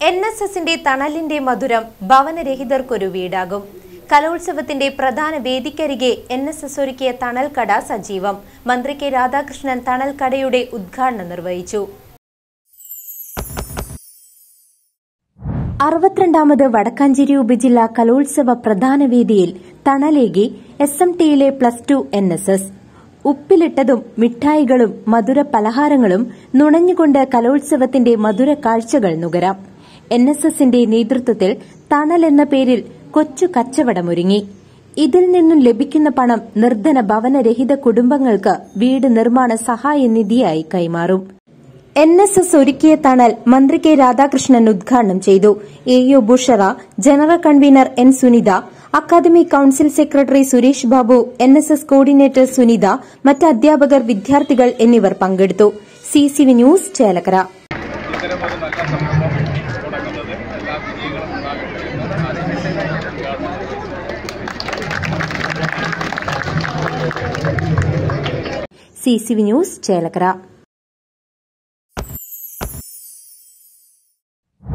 N S എസിന്റെ തണലിന്റെ മധുരം ഭവനരഹിതർക്കൊരു വീടാകും കലോത്സവത്തിന്റെ പ്രധാന വേദിക്കരികെ എൻ എസ് എസ് ഒരുക്കിയ തണൽക്കട സജീവം മന്ത്രി കെ രാധാകൃഷ്ണൻ തണൽക്കടയുടെ ഉദ്ഘാടനം നിർവഹിച്ചു അറുപത്തിരണ്ടാമത് വടക്കാഞ്ചേരി ഉപജില്ലാ കലോത്സവ പ്രധാന വേദിയിൽ തണലേകി എസ് എം ടിയിലെ plus two N S S ഉപ്പിലിട്ടതും മിഠായികളും മധുര പലഹാരങ്ങളും നുണഞ്ഞുകൊണ്ട് കലോത്സവത്തിന്റെ മധുര കാഴ്ചകൾ നുകരാം എൻ എസ് എസിന്റെ നേതൃത്വത്തിൽ തണൽ എന്ന പേരിൽ കൊച്ചു കച്ചവടമൊരുങ്ങി ഇതിൽ നിന്നും ലഭിക്കുന്ന പണം നിർധന ഭവനരഹിത കുടുംബങ്ങൾക്ക് വീട് നിർമ്മാണ സഹായ നിധിയായി കൈമാറും എൻ എസ് എസ് ഒരുക്കിയ തണൽ മന്ത്രി കെ രാധാകൃഷ്ണൻ ഉദ്ഘാടനം ചെയ്തു A U Bushara general convener N Sunitha academic council secretary Suresh Babu N S S coordinator Sunitha മറ്റ് അധ്യാപകർ വിദ്യാർത്ഥികൾ എന്നിവർ പങ്കെടുത്തു C C V news Chelakkara ഇത്തരമൊരു നല്ല സംരംഭം തുടങ്ങുന്നത് എല്ലാ വിജയങ്ങളും ഉണ്ടാകട്ടെ എന്ന് ആശംസിക്കുന്നു C C V news Chelakkara